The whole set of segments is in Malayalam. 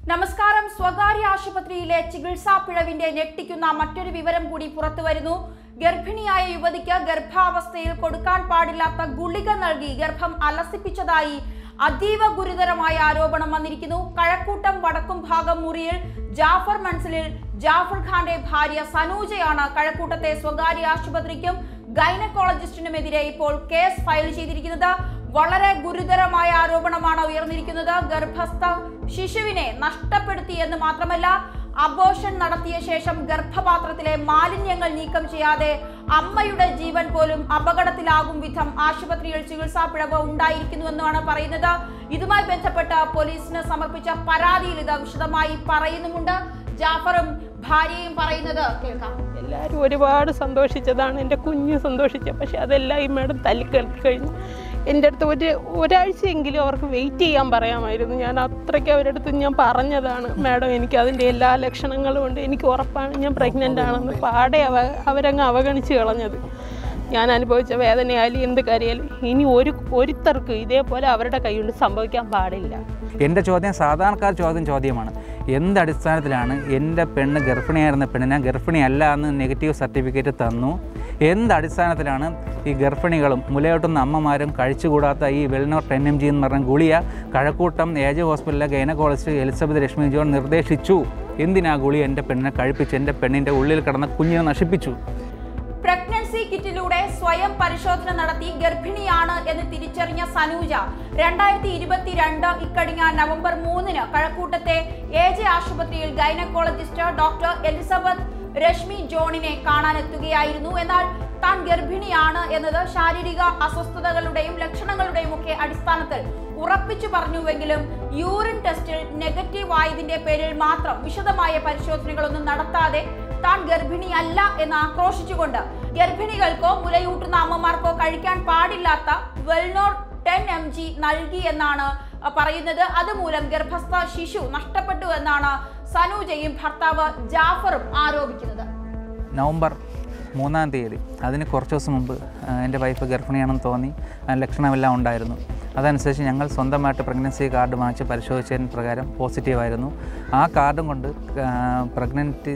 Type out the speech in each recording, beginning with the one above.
നമസ്കാരം സ്വകാര്യ ആശുപത്രിയിലെ ചികിത്സാ പിഴവിന്റെ ഞെട്ടിക്കുന്ന മറ്റൊരു വിവരം കൂടി പുറത്തു വരുന്നു ഗർഭിണിയായ യുവതിക്ക് ഗർഭാവസ്ഥയിൽ കൊടുക്കാൻ പാടില്ലാത്ത ഗുളിക നൽകി ഗർഭം അലസിപ്പിച്ചതായി അതീവ ഗുരുതരമായ ആരോപണം വന്നിരിക്കുന്നു കഴക്കൂട്ടം വടക്കും ഭാഗം മുറിയിൽ ജാഫർ മൻസിലിൽ ജാഫർ ഖാന്റെ ഭാര്യ സനൂജയാണ് കഴക്കൂട്ടത്തെ സ്വകാര്യ ആശുപത്രിക്കും ഗൈനക്കോളജിസ്റ്റിനുമെതിരെ ഇപ്പോൾ കേസ് ഫയൽ ചെയ്തിരിക്കുന്നത് വളരെ ഗുരുതരമായ ആരോപണമാണ് ഉയർന്നിരിക്കുന്നത് ഗർഭസ്ഥ ശിശുവിനെ നഷ്ടപ്പെടുത്തി എന്ന് മാത്രമല്ല അബോഷൻ നടത്തിയ ശേഷം ഗർഭപാത്രത്തിലെ മാലിന്യങ്ങൾ നീക്കം ചെയ്യാതെ അമ്മയുടെ ജീവൻ പോലും അപകടത്തിലാകും വിധം ആശുപത്രിയിൽ ചികിത്സാ പിഴവ് ഉണ്ടായിരിക്കുന്നുവെന്നാണ് പറയുന്നത് ഇതുമായി ബന്ധപ്പെട്ട് പോലീസിന് സമർപ്പിച്ച പരാതിയിൽ ഇത് വിശദമായി പറയുന്നുമുണ്ട് ജാഫറും ഭാര്യയും പറയുന്നത് കേൾക്കാം എല്ലാവരും ഒരുപാട് സന്തോഷിച്ചതാണ് എൻ്റെ കുഞ്ഞ് സന്തോഷിച്ചത് പക്ഷെ അതെല്ലാം ഈ മേഡം തല്ലിക്കെടുത്തി കഴിഞ്ഞു എൻ്റെ അടുത്ത് ഒരു ഒരാഴ്ചയെങ്കിലും അവർക്ക് വെയിറ്റ് ചെയ്യാൻ പറയാമായിരുന്നു ഞാൻ അത്രയ്ക്ക് അവരുടെ അടുത്ത് ഞാൻ പറഞ്ഞതാണ് മാഡം എനിക്ക് അതിൻ്റെ എല്ലാ ലക്ഷണങ്ങളും ഉണ്ട് എനിക്ക് ഉറപ്പാണ് ഞാൻ പ്രഗ്നൻ്റ് ആണെന്ന് പാടെ അവ അവരങ്ങ് അവഗണിച്ച് കളഞ്ഞത് ഞാൻ അനുഭവിച്ച വേദനയായാലും എന്ത് കാര്യമായാലും ഇനി ഒരു ഒരുത്തർക്ക് ഇതേപോലെ അവരുടെ കൈകൊണ്ട് സംഭവിക്കാൻ പാടില്ല എൻ്റെ ചോദ്യം സാധാരണക്കാർ ചോദ്യം ചോദ്യമാണ് എന്ത് അടിസ്ഥാനത്തിലാണ് എൻ്റെ പെണ്ണ് ഗർഭിണിയായിരുന്ന പെണ്ണിനെ ഗർഭിണിയല്ല എന്ന് നെഗറ്റീവ് സർട്ടിഫിക്കറ്റ് തന്നു എന്ത് അടിസ്ഥാനത്തിലാണ് ഈ ഗർഭിണികളും മുലയോട്ടുന്ന അമ്മമാരും കഴിച്ചുകൂടാത്ത ഈ വെൽനോർ ടെൻ എം ജി എന്ന് പറഞ്ഞ ഗുളിയ കഴക്കൂട്ടം ഏജ് ഹോസ്പിറ്റലിലെ ഗൈനക്കോളജിസ്റ്റ് എലിസബത്ത് ലക്ഷ്മി ജോൺ നിർദ്ദേശിച്ചു എന്തിനാ ഗുളിയ എൻ്റെ പെണ്ണിനെ കഴിപ്പിച്ച് എൻ്റെ പെണ്ണിൻ്റെ ഉള്ളിൽ കിടന്ന കുഞ്ഞിനെ നശിപ്പിച്ചു പ്രഗ്നൻസി കിറ്റിലൂടെ സ്വയം പരിശോധന നടത്തി ഗർഭിണിയാണ് എന്ന് തിരിച്ചറിഞ്ഞ സനൂജ രണ്ടായിരത്തി ഇരുപത്തിരണ്ട് ഇക്കഴിഞ്ഞ നവംബർ മൂന്നിന് കഴക്കൂട്ടത്തെ എ ജെ ആശുപത്രിയിൽ ഗൈനക്കോളജിസ്റ്റ് ഡോക്ടർ എലിസബത്ത് രശ്മി ജോണിനെ കാണാനെത്തുകയായിരുന്നു എന്നാൽ താൻ ഗർഭിണിയാണ് എന്നത് ശാരീരിക അസ്വസ്ഥതകളുടെയും ലക്ഷണങ്ങളുടെയും ഒക്കെ അടിസ്ഥാനത്തിൽ ഉറപ്പിച്ചു പറഞ്ഞുവെങ്കിലും യൂറിൻ ടെസ്റ്റിൽ നെഗറ്റീവ് ആയതിന്റെ പേരിൽ മാത്രം വിശദമായ പരിശോധനകളൊന്നും നടത്താതെ താൻ ഗർഭിണിയല്ല എന്ന് ആക്രോശിച്ചുകൊണ്ട് ഗർഭിണികൾക്കോ മുലയൂട്ടുന്ന അമ്മമാർക്കോ കഴിക്കാൻ പാടില്ലാത്ത വെൽനോർ ടെൻ എം ജി നൽകി എന്നാണ് അഹ്, പറയുന്നത് അതുമൂലം ഗർഭസ്ഥ ശിശു നഷ്ടപ്പെട്ടു എന്നാണ് സനൂജയും ഭർത്താവ് ജാഫറും ആരോപിക്കുന്നത് നവംബർ മൂന്നാം തീയതി അതിന് കുറച്ച് ദിവസം മുമ്പ് ആ, എൻ്റെ വൈഫ് ഗർഭിണിയാണെന്ന് തോന്നി ആ ലക്ഷണമെല്ലാം ഉണ്ടായിരുന്നു അതനുസരിച്ച് ഞങ്ങൾ സ്വന്തമായിട്ട് പ്രഗ്നൻസി കാർഡ് വാങ്ങിച്ച് പരിശോധിച്ചതിന് പ്രകാരം പോസിറ്റീവായിരുന്നു ആ കാർഡും കൊണ്ട് പ്രഗ്നൻറ്റ്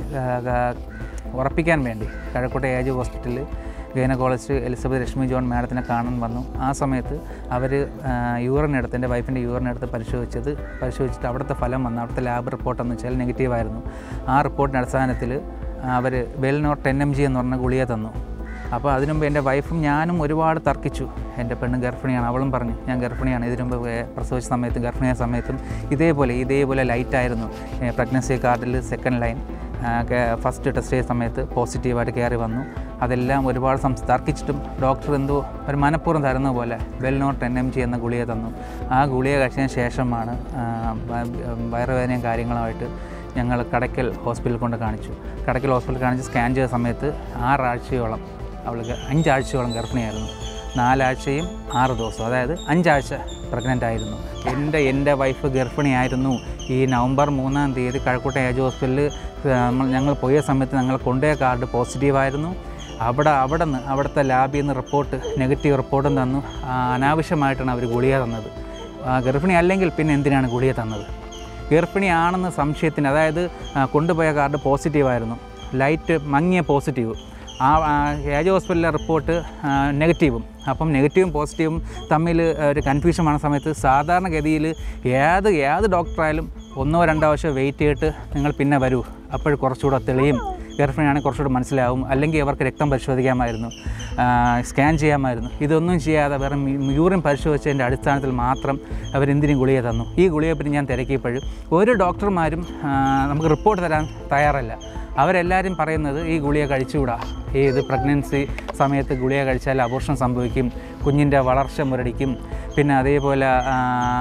ഉറപ്പിക്കാൻ വേണ്ടി കഴക്കൂട്ട ഏജ് ഹോസ്പിറ്റലിൽ ഗൈനക്കോളജിസ്റ്റ് എലിസബത്ത് ലക്ഷ്മി ജോൺ മാഡത്തിനെ കാണാൻ വന്നു ആ സമയത്ത് അവർ യൂറിൻ എടുത്ത് എൻ്റെ വൈഫിൻ്റെ യൂറിൻ എടുത്ത് പരിശോധിച്ചത് പരിശോധിച്ചിട്ട് അവിടുത്തെ ഫലം വന്നു അവിടുത്തെ ലാബ് റിപ്പോർട്ട് എന്ന് വെച്ചാൽ നെഗറ്റീവായിരുന്നു ആ റിപ്പോർട്ടിൻ്റെ അടിസ്ഥാനത്തിൽ അവർ വെൽനോർ ടെൻ എം ജി എന്ന് പറഞ്ഞ ഗുളിക തന്നു അപ്പോൾ അതിനു മുമ്പ് എൻ്റെ വൈഫും ഞാനും ഒരുപാട് തർക്കിച്ചു എൻ്റെ പെണ്ണ് ഗർഭിണിയാണ് അവളും പറഞ്ഞു ഞാൻ ഗർഭിണിയാണ് ഇതിനു മുമ്പ് വേ- പ്രസവിച്ച സമയത്തും ഗർഭിണിയായ സമയത്തും ഇതേപോലെ ഇതേപോലെ ലൈറ്റായിരുന്നു പ്രഗ്നൻസി കാർഡിൽ സെക്കൻഡ് ലൈൻ ഫസ്റ്റ് ടെസ്റ്റ് ചെയ്ത സമയത്ത് പോസിറ്റീവായിട്ട് കയറി വന്നു അതെല്ലാം ഒരുപാട് സംസ് തർക്കിച്ചിട്ടും ഡോക്ടർ എന്തോ ഒരു മനഃപൂർവ്വം തരുന്ന പോലെ വെൽനോർ ടെൻ എം ജി എന്ന ഗുളിക തന്നു ആ ഗുളിക കഴിച്ചതിന് ശേഷമാണ് ആ, വ- വയറുവേദനയും കാര്യങ്ങളുമായിട്ട് ഞങ്ങൾ കടയ്ക്കൽ ഹോസ്പിറ്റലിൽ കൊണ്ട് കാണിച്ചു കടയ്ക്കൽ ഹോസ്പിറ്റലിൽ കാണിച്ച് സ്കാൻ ചെയ്ത സമയത്ത് ആറാഴ്ചയോളം അവൾക്ക് അഞ്ചാഴ്ചയോളം ഗർഭിണിയായിരുന്നു നാലാഴ്ചയും ആറ് ദിവസവും അതായത് അഞ്ചാഴ്ച പ്രഗ്നൻ്റ് ആയിരുന്നു എൻ്റെ എൻ്റെ വൈഫ് ഗർഭിണിയായിരുന്നു ഈ നവംബർ മൂന്നാം തീയതി കഴക്കൂട്ട ഏജ് ഹോസ്പിറ്റലിൽ നമ്മൾ ഞങ്ങൾ പോയ സമയത്ത് ഞങ്ങൾ കൊണ്ടുപോയ കാർഡ് പോസിറ്റീവായിരുന്നു അവിടെ അവിടെ നിന്ന് അവിടുത്തെ ലാബിൽ നിന്ന് റിപ്പോർട്ട് നെഗറ്റീവ് റിപ്പോർട്ടും തന്നു ആ, അനാവശ്യമായിട്ടാണ് അവർ ഗുളിക തന്നത് ആ, ഗർഭിണി അല്ലെങ്കിൽ പിന്നെ എന്തിനാണ് ഗുളിക തന്നത് ഗർഭിണിയാണെന്ന് സംശയത്തിന് അതായത് ആ, കൊണ്ടുപോയ കാർഡ് പോസിറ്റീവായിരുന്നു ലൈറ്റ് മങ്ങിയ പോസിറ്റീവ് ആ ആ, ഏജ് ഹോസ്പിറ്റലിലെ റിപ്പോർട്ട് ആ, നെഗറ്റീവും അപ്പം നെഗറ്റീവും പോസിറ്റീവും തമ്മിൽ ഒരു കൺഫ്യൂഷൻ വന്ന സമയത്ത് സാധാരണഗതിയിൽ ഏത് ഏത് ഡോക്ടറായാലും ഒന്നോ രണ്ടോ ആവശ്യം വെയിറ്റ് ചെയ്തിട്ട് നിങ്ങൾ പിന്നെ വരൂ അപ്പോൾ കുറച്ചുകൂടെ തെളിയും ഗർഭിണിയാണെങ്കിൽ കുറച്ചുകൂടെ മനസ്സിലാവും അല്ലെങ്കിൽ അവർക്ക് രക്തം പരിശോധിക്കാമായിരുന്നു ആ, സ്കാൻ ചെയ്യാമായിരുന്നു ഇതൊന്നും ചെയ്യാതെ വെറും യൂറിൻ പരിശോധിച്ചതിൻ്റെ അടിസ്ഥാനത്തിൽ മാത്രം അവരെന്തിനും ഗുളിക തന്നു ഈ ഗുളികയെ പറ്റി ഞാൻ തിരക്കിയപ്പോഴും ഒരു ഡോക്ടർമാരും ആ, നമുക്ക് റിപ്പോർട്ട് തരാൻ തയ്യാറല്ല അവരെല്ലാവരും പറയുന്നത് ഈ ഗുളിക കഴിച്ചുകൂടാ ഈ ഇത് പ്രഗ്നൻസി സമയത്ത് ഗുളിക കഴിച്ചാൽ അബോർഷൻ സംഭവിക്കും കുഞ്ഞിൻ്റെ വളർച്ച മുരടിക്കും പിന്നെ അതേപോലെ ആ,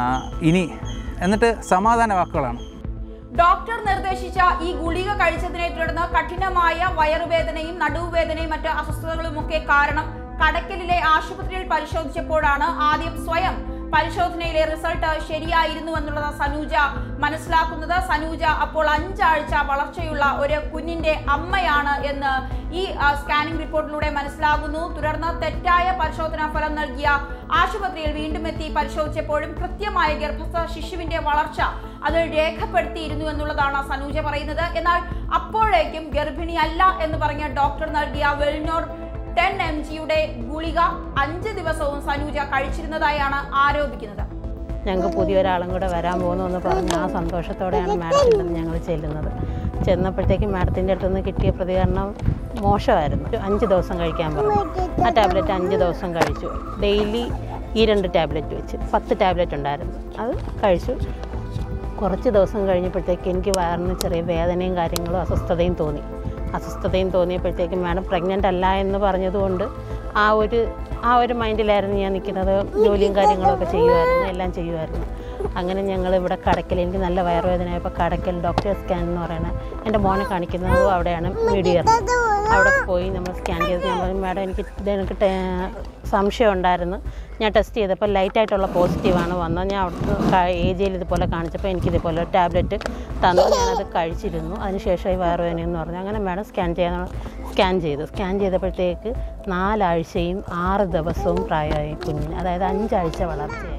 ഇനി എന്നിട്ട് സമാധാന വാക്കുകളാണ് ഡോക്ടർ നിർദ്ദേശിച്ച ഈ ഗുളിക കഴിച്ചതിനെ തുടർന്ന് കഠിനമായ വയറുവേദനയും നടുവുവേദനയും മറ്റ് അസ്വസ്ഥതകളും ഒക്കെ കാരണം കടക്കലിലെ ആശുപത്രിയിൽ പരിശോധിച്ചപ്പോഴാണ് ആദ്യം സ്വയം പരിശോധനയിലെ റിസൾട്ട് ശരിയായിരുന്നു എന്നുള്ളത് സനൂജ മനസ്സിലാക്കുന്നത് സനൂജ അപ്പോൾ അഞ്ചാഴ്ച വളർച്ചയുള്ള ഒരു കുഞ്ഞിന്റെ അമ്മയാണ് എന്ന് ഈ ആ, സ്കാനിംഗ് റിപ്പോർട്ടിലൂടെ മനസ്സിലാകുന്നു തുടർന്ന് തെറ്റായ പരിശോധനാ ഫലം നൽകിയ ആശുപത്രിയിൽ വീണ്ടും എത്തി പരിശോധിച്ചപ്പോഴും കൃത്യമായ ഗർഭസ്ഥ ശിശുവിന്റെ വളർച്ച അത് രേഖപ്പെടുത്തിയിരുന്നു എന്നുള്ളതാണ് സനൂജ പറയുന്നത് എന്നാൽ അപ്പോഴേക്കും ഗർഭിണിയല്ല എന്ന് പറഞ്ഞ ഡോക്ടർ നൽകിയ വെൽനോർ ടെൻ എം ജിയുടെ ഗുളിക അഞ്ച് ദിവസവും സനൂജ കഴിച്ചിരുന്നതായാണ് ആരോപിക്കുന്നത് ഞങ്ങൾക്ക് പുതിയൊരാളും കൂടെ വരാൻ പോകുന്നു എന്ന് പറഞ്ഞ് ആ സന്തോഷത്തോടെയാണ് മാഡത്തിൻ്റെ അടുത്ത് ഞങ്ങൾ ചെല്ലുന്നത് ചെന്നപ്പോഴത്തേക്കും മാഡത്തിൻ്റെ അടുത്ത് നിന്ന് കിട്ടിയ പ്രതികരണം മോശമായിരുന്നു ഒരു അഞ്ച് ദിവസം കഴിക്കാൻ പറഞ്ഞു ആ ടാബ്ലറ്റ് അഞ്ച് ദിവസം കഴിച്ചു ഡെയിലി ഈ രണ്ട് ടാബ്ലറ്റ് വെച്ച് പത്ത് ടാബ്ലറ്റ് ഉണ്ടായിരുന്നു അത് കഴിച്ചു കുറച്ച് ദിവസം കഴിഞ്ഞപ്പോഴത്തേക്ക് എനിക്ക് വയറിന് ചെറിയ വേദനയും കാര്യങ്ങളും അസ്വസ്ഥതയും തോന്നി അസ്വസ്ഥതയും തോന്നിയപ്പോഴത്തേക്കും മാഡം പ്രഗ്നൻ്റ് അല്ല എന്ന് പറഞ്ഞതുകൊണ്ട് ആ ഒരു ആ ഒരു മൈൻഡിലായിരുന്നു ഞാൻ നിൽക്കുന്നത് ജോലിയും കാര്യങ്ങളൊക്കെ ചെയ്യുമായിരുന്നു എല്ലാം ചെയ്യുമായിരുന്നു അങ്ങനെ ഞങ്ങൾ ഇവിടെ കടക്കൽ എനിക്ക് നല്ല വയറുവേദനയായപ്പോൾ കടക്കൽ ഡോക്ടർ സ്കാൻ എന്ന് പറയുന്നത് എൻ്റെ മോനെ കാണിക്കുന്നതും അവിടെയാണ് മീഡിയർ അവിടെ പോയി നമ്മൾ സ്കാൻ ചെയ്ത് ഞാൻ പറഞ്ഞു മാഡം എനിക്ക് ഇത് എനിക്ക് ടേ- സംശയം ഉണ്ടായിരുന്നു ഞാൻ ടെസ്റ്റ് ചെയ്തപ്പോൾ ലൈറ്റായിട്ടുള്ള പോസിറ്റീവാണ് വന്നത് ഞാൻ അവിടുത്തെ ഏജിയിൽ ഇതുപോലെ കാണിച്ചപ്പോൾ എനിക്കിതുപോലെ ടാബ്ലറ്റ് തന്നു ഞാനത് കഴിച്ചിരുന്നു അതിനുശേഷം ഈ വയറുവേദന എന്ന് പറഞ്ഞു അങ്ങനെ മാഡം സ്കാൻ ചെയ്യാൻ സ്കാൻ ചെയ്തു സ്കാൻ ചെയ്തപ്പോഴത്തേക്ക് നാലാഴ്ചയും ആറ് ദിവസവും പ്രായമായി കുഞ്ഞിന് അതായത് അഞ്ചാഴ്ച വളർച്ചയായി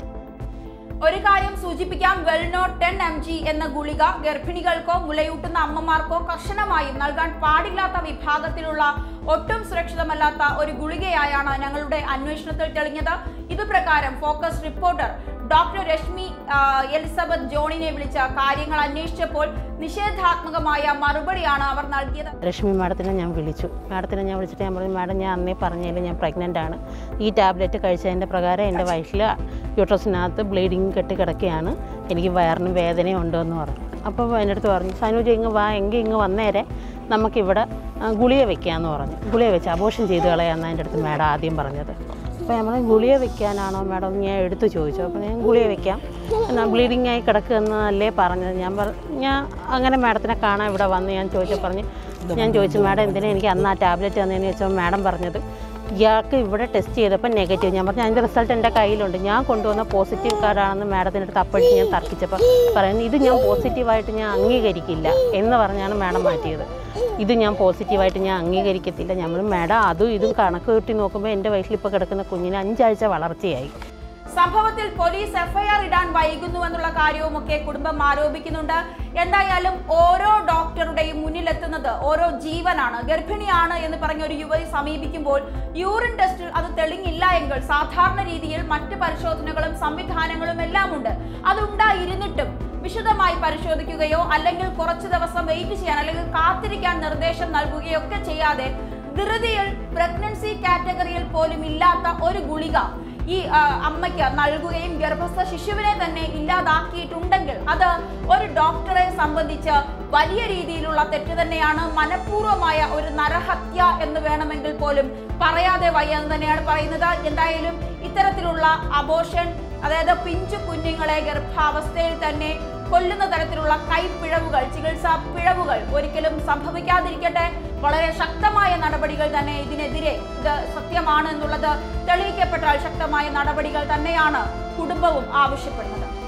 ഒരു കാര്യം സൂചിപ്പിക്കാം വെൽനോ ടെൻ എം ജി എന്ന ഗുളിക ഗർഭിണികൾക്കോ മുലയൂട്ടുന്ന അമ്മമാർക്കോ കർശനമായും നൽകാൻ പാടില്ലാത്ത വിഭാഗത്തിലുള്ള ഒട്ടും സുരക്ഷിതമല്ലാത്ത ഒരു ഗുളികയായാണ് ഞങ്ങളുടെ അന്വേഷണത്തിൽ തെളിഞ്ഞത് ഇതുപ്രകാരം ഫോക്കസ് റിപ്പോർട്ടർ ഡോക്ടർ രശ്മി ആ, എലിസബത്ത് ജോണിനെ വിളിച്ച കാര്യങ്ങൾ അന്വേഷിച്ചപ്പോൾ നിഷേധാത്മകമായ മറുപടിയാണ് അവർ നൽകിയത് രശ്മി മാഡത്തിനെ ഞാൻ വിളിച്ചു മാഡത്തിനെ ഞാൻ വിളിച്ചിട്ട് ഞാൻ പറഞ്ഞു മാഡം ഞാൻ അന്നേ പറഞ്ഞതിൽ ഞാൻ പ്രഗ്നൻ്റ് ആണ് ഈ ടാബ്ലറ്റ് കഴിച്ചതിൻ്റെ പ്രകാരം എൻ്റെ വയറ്റിൽ യൂട്രസിനകത്ത് ബ്ലീഡിങ് കെട്ടി കിടക്കുകയാണ് എനിക്ക് വയറിന് വേദനയും ഉണ്ടെന്ന് പറഞ്ഞു അപ്പോൾ എൻ്റെ അടുത്ത് പറഞ്ഞു സനുജ ഇങ്ങ് വാ എങ്കിൽ ഇങ്ങ് വന്നേരെ നമുക്കിവിടെ ആ, ഗുളിക വെക്കാമെന്ന് പറഞ്ഞു ഗുളിക വെച്ച് അബോഷൻ ചെയ്ത് കളയാമെന്നാണ് എൻ്റെ അടുത്ത് മാഡം ആദ്യം പറഞ്ഞത് അപ്പോൾ നമ്മൾ ഗുളിക വെക്കാനാണോ മാഡം എന്ന് ഞാൻ എടുത്ത് ചോദിച്ചു അപ്പോൾ ഞാൻ ഗുളിക വെക്കാം എന്നാൽ ബ്ലീഡിങ് ആയി കിടക്കുന്നതല്ലേ പറഞ്ഞത് ഞാൻ പറ ഞാൻ അങ്ങനെ മാഡത്തിനെ കാണാൻ ഇവിടെ വന്ന് ഞാൻ ചോദിച്ചു പറഞ്ഞ് ഞാൻ ചോദിച്ചു മാഡം എന്തിനാ എനിക്ക് അന്ന് ആ ടാബ്ലറ്റ് തന്നതെന്ന് ചോദിച്ചപ്പോൾ മാഡം പറഞ്ഞത് ഇയാൾക്ക് ഇവിടെ ടെസ്റ്റ് ചെയ്തപ്പോൾ നെഗറ്റീവ് ഞാൻ പറഞ്ഞു അതിൻ്റെ റിസൾട്ട് എൻ്റെ കയ്യിലുണ്ട് ഞാൻ കൊണ്ടുവന്ന പോസിറ്റീവ് കാർഡാണെന്ന് മാഡത്തിൻ്റെ അടുത്ത് അപ്പോഴേക്കും ഞാൻ തർക്കിച്ചപ്പോൾ പറയുന്നത് ഇത് ഞാൻ പോസിറ്റീവായിട്ട് ഞാൻ അംഗീകരിക്കില്ല എന്ന് പറഞ്ഞാണ് മാഡം മാറ്റിയത് ഇത് ഞാൻ പോസിറ്റീവായിട്ട് ഞാൻ അംഗീകരിക്കത്തില്ല നമ്മൾ മാഡം അതും ഇതും കണക്ക് കൂട്ടി നോക്കുമ്പോൾ എൻ്റെ വയറ്റിൽ ഇപ്പോൾ കിടക്കുന്ന കുഞ്ഞിന് അഞ്ചാഴ്ച വളർച്ചയായി സംഭവത്തിൽ പോലീസ് എഫ്ഐആർ ഇടാൻ വൈകുന്നുവെന്നുള്ള കാര്യവുമൊക്കെ കുടുംബം ആരോപിക്കുന്നുണ്ട് എന്തായാലും ഓരോ ഡോക്ടറുടെയും മുന്നിലെത്തുന്നത് ഓരോ ജീവനാണ് ഗർഭിണിയാണ് എന്ന് പറഞ്ഞ ഒരു യുവതി സമീപിക്കുമ്പോൾ യൂറിൻ ടെസ്റ്റിൽ അത് തെളിഞ്ഞില്ല എങ്കിൽ സാധാരണ രീതിയിൽ മറ്റ് പരിശോധനകളും സംവിധാനങ്ങളും എല്ലാം ഉണ്ട് അതുണ്ടായിരുന്നിട്ടും വിശദമായി പരിശോധിക്കുകയോ അല്ലെങ്കിൽ കുറച്ച് ദിവസം വെയിറ്റ് ചെയ്യാൻ അല്ലെങ്കിൽ കാത്തിരിക്കാൻ നിർദ്ദേശം നൽകുകയോ ഒക്കെ ചെയ്യാതെ ധൃതിയിൽ പ്രഗ്നൻസി കാറ്റഗറിയിൽ പോലും ഇല്ലാത്ത ഒരു ഗുളിക ഈ ആ, അമ്മയ്ക്ക് നൽകുകയും ഗർഭസ്ഥ ശിശുവിനെ തന്നെ ഇല്ലാതാക്കിയിട്ടുണ്ടെങ്കിൽ അത് ഒരു ഡോക്ടറെ സംബന്ധിച്ച് വലിയ രീതിയിലുള്ള തെറ്റ് തന്നെയാണ് മനഃപൂർവ്വമായ ഒരു നരഹത്യ എന്ന് വേണമെങ്കിൽ പോലും പറയാതെ വയ്യ എന്ന് തന്നെയാണ് പറയുന്നത് എന്തായാലും ഇത്തരത്തിലുള്ള അബോഷൻ അതായത് പിഞ്ചു കുഞ്ഞുങ്ങളെ ഗർഭാവസ്ഥയിൽ തന്നെ കൊല്ലുന്ന തരത്തിലുള്ള കൈപ്പിഴവുകൾ ചികിത്സാ പിഴവുകൾ ഒരിക്കലും സംഭവിക്കാതിരിക്കട്ടെ വളരെ ശക്തമായ നടപടികൾ തന്നെ ഇതിനെതിരെ ഇത് സത്യമാണ് എന്നുള്ളത് തെളിയിക്കപ്പെട്ടാൽ ശക്തമായ നടപടികൾ തന്നെയാണ് കുടുംബവും ആവശ്യപ്പെടുന്നത്